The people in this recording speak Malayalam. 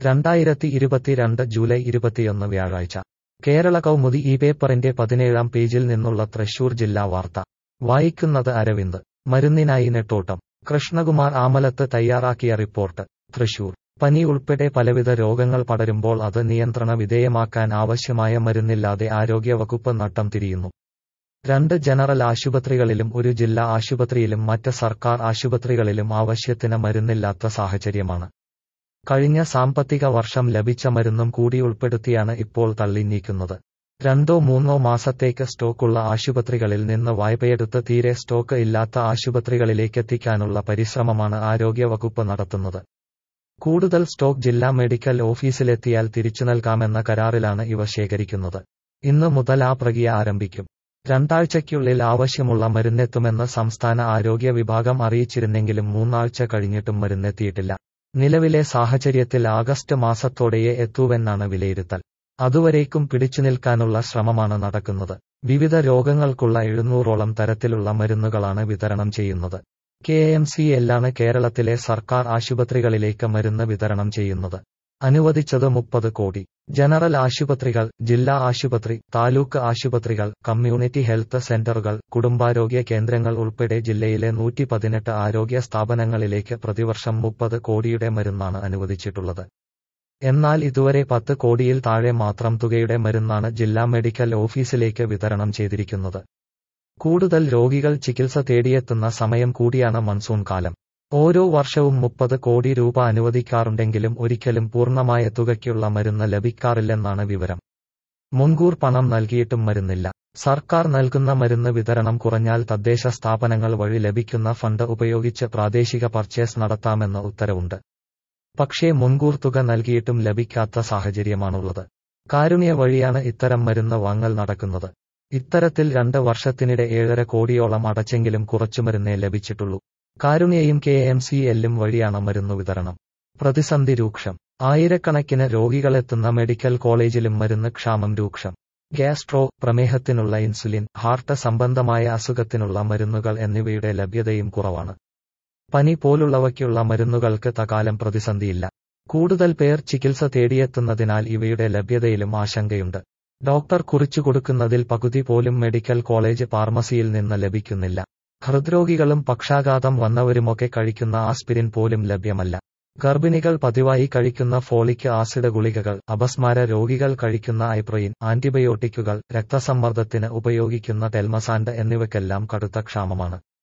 രണ്ടായിരത്തി ഇരുപത്തിരണ്ട് ജൂലൈ ഇരുപത്തിയൊന്ന് വ്യാഴാഴ്ച കേരള കൗമുദി ഈ പേപ്പറിന്റെ പതിനേഴാം പേജിൽ നിന്നുള്ള തൃശൂർ ജില്ലാ വാർത്ത വായിക്കുന്നത് അരവിന്ദ് മരുന്നിനായി നെട്ടോട്ടം കൃഷ്ണകുമാർ ആമലത്ത് തയ്യാറാക്കിയ റിപ്പോർട്ട് തൃശൂർ പനി ഉൾപ്പെടെ പലവിധ രോഗങ്ങൾ പടരുമ്പോൾ അത് നിയന്ത്രണ വിധേയമാക്കാൻ ആവശ്യമായ മരുന്നില്ലാതെ ആരോഗ്യവകുപ്പ് നട്ടം തിരിയുന്നു രണ്ട് ജനറൽ ആശുപത്രികളിലും ഒരു ജില്ലാ ആശുപത്രിയിലും മറ്റ് സർക്കാർ ആശുപത്രികളിലും ആവശ്യത്തിന് മരുന്നില്ലാത്ത സാഹചര്യമാണ് കഴിഞ്ഞ സാമ്പത്തിക വർഷം ലഭിച്ച മരുന്നും കൂടി ഉൾപ്പെടുത്തിയാണ് ഇപ്പോൾ തള്ളി നീക്കുന്നത് രണ്ടോ മൂന്നോ മാസത്തേക്ക് സ്റ്റോക്കുള്ള ആശുപത്രികളിൽ നിന്ന് വായ്പയെടുത്ത് തീരെ സ്റ്റോക്ക് ഇല്ലാത്ത ആശുപത്രികളിലേക്കെത്തിക്കാനുള്ള പരിശ്രമമാണ് ആരോഗ്യവകുപ്പ് നടത്തുന്നത് കൂടുതൽ സ്റ്റോക്ക് ജില്ലാ മെഡിക്കൽ ഓഫീസിലെത്തിയാൽ തിരിച്ചു നൽകാമെന്ന കരാറിലാണ് ഇവ ശേഖരിക്കുന്നത് ഇന്ന് മുതൽ ആ പ്രക്രിയ ആരംഭിക്കും രണ്ടാഴ്ചയ്ക്കുള്ളിൽ ആവശ്യമുള്ള മരുന്നെത്തുമെന്ന് സംസ്ഥാന ആരോഗ്യ വിഭാഗം അറിയിച്ചിരുന്നെങ്കിലും മൂന്നാഴ്ച കഴിഞ്ഞിട്ടും മരുന്നെത്തിയിട്ടില്ല നിലവിലെ സാഹചര്യത്തിൽ ആഗസ്റ്റ് മാസത്തോടെയേ എത്തൂവെന്നാണ് വിലയിരുത്തൽ അതുവരേക്കും പിടിച്ചുനിൽക്കാനുള്ള ശ്രമമാണ് നടക്കുന്നത് വിവിധ രോഗങ്ങൾക്കുള്ള എഴുന്നൂറോളം തരത്തിലുള്ള മരുന്നുകളാണ് വിതരണം ചെയ്യുന്നത് കെ എം സി എല്ലാണ് കേരളത്തിലെ സർക്കാർ ആശുപത്രികളിലേക്ക് മരുന്ന് വിതരണം ചെയ്യുന്നത് അനുവദിച്ചത് മുപ്പത് കോടി ജനറൽ ആശുപത്രികൾ ജില്ലാ ആശുപത്രി താലൂക്ക് ആശുപത്രികൾ കമ്മ്യൂണിറ്റി ഹെൽത്ത് സെന്ററുകൾ കുടുംബാരോഗ്യ കേന്ദ്രങ്ങൾ ഉൾപ്പെടെ ജില്ലയിലെ നൂറ്റി പതിനെട്ട് ആരോഗ്യ സ്ഥാപനങ്ങളിലേക്ക് പ്രതിവർഷം മുപ്പത് കോടിയുടെ മരുന്നാണ് അനുവദിച്ചിട്ടുള്ളത് എന്നാൽ ഇതുവരെ പത്ത് കോടിയിൽ താഴെ മാത്രം തുകയുടെ മരുന്നാണ് ജില്ലാ മെഡിക്കൽ ഓഫീസിലേക്ക് വിതരണം ചെയ്തിരിക്കുന്നത് കൂടുതൽ രോഗികൾ ചികിത്സ തേടിയെത്തുന്ന സമയം കൂടിയാണ് മൺസൂൺ കാലം ഓരോ വർഷവും മുപ്പത് കോടി രൂപ അനുവദിക്കാറുണ്ടെങ്കിലും ഒരിക്കലും പൂർണ്ണമായ തുകയ്ക്കുള്ള മരുന്ന് ലഭിക്കാറില്ലെന്നാണ് വിവരം മുൻകൂർ പണം നൽകിയിട്ടും മരുന്നില്ല സർക്കാർ നൽകുന്ന മരുന്ന് വിതരണം കുറഞ്ഞാൽ തദ്ദേശ സ്ഥാപനങ്ങൾ വഴി ലഭിക്കുന്ന ഫണ്ട് ഉപയോഗിച്ച് പ്രാദേശിക പർച്ചേസ് നടത്താമെന്ന ഉത്തരവുണ്ട് പക്ഷേ മുൻകൂർ തുക നൽകിയിട്ടും ലഭിക്കാത്ത സാഹചര്യമാണുള്ളത് കാരുണ്യ വഴിയാണ് ഇത്തരം മരുന്ന് വാങ്ങൽ നടക്കുന്നത് ഇത്തരത്തിൽ രണ്ട് വർഷത്തിനിടെ ഏഴര കോടിയോളം അടച്ചെങ്കിലും കുറച്ചു മരുന്നേ ലഭിച്ചിട്ടുള്ളൂ കാരുണ്യയും കെ എം സി എല്ലും വഴിയാണ് മരുന്നു വിതരണം പ്രതിസന്ധി രൂക്ഷം ആയിരക്കണക്കിന് രോഗികളെത്തുന്ന മെഡിക്കൽ കോളേജിലും മരുന്ന് ക്ഷാമം രൂക്ഷം ഗ്യാസ്ട്രോ പ്രമേഹത്തിനുള്ള ഇൻസുലിൻ ഹാർട്ട് സംബന്ധമായ അസുഖത്തിനുള്ള മരുന്നുകൾ എന്നിവയുടെ ലഭ്യതയും കുറവാണ് പനി പോലുള്ളവയ്ക്കുള്ള മരുന്നുകൾക്ക് തകാലം പ്രതിസന്ധിയില്ല കൂടുതൽ പേർ ചികിത്സ തേടിയെത്തുന്നതിനാൽ ഇവയുടെ ലഭ്യതയിലും ആശങ്കയുണ്ട് ഡോക്ടർ കുറിച്ചു കൊടുക്കുന്നതിൽ പകുതി പോലും മെഡിക്കൽ കോളേജ് ഫാർമസിയിൽ നിന്ന് ലഭിക്കുന്നില്ല ഹൃദ്രോഗികളും പക്ഷാഘാതം വന്നവരുമൊക്കെ കഴിക്കുന്ന ആസ്പിരിൻ പോലും ലഭ്യമല്ല ഗർഭിണികൾ പതിവായി കഴിക്കുന്ന ഫോളിക് ആസിഡ് ഗുളികകൾ അപസ്മാര രോഗികൾ കഴിക്കുന്ന ഐപ്രോയിൻ ആന്റിബയോട്ടിക്കുകൾ രക്തസമ്മർദ്ദത്തിന് ഉപയോഗിക്കുന്ന ടെൽമസാൻഡ് എന്നിവയ്ക്കെല്ലാം കടുത്ത ക്ഷാമമാണ്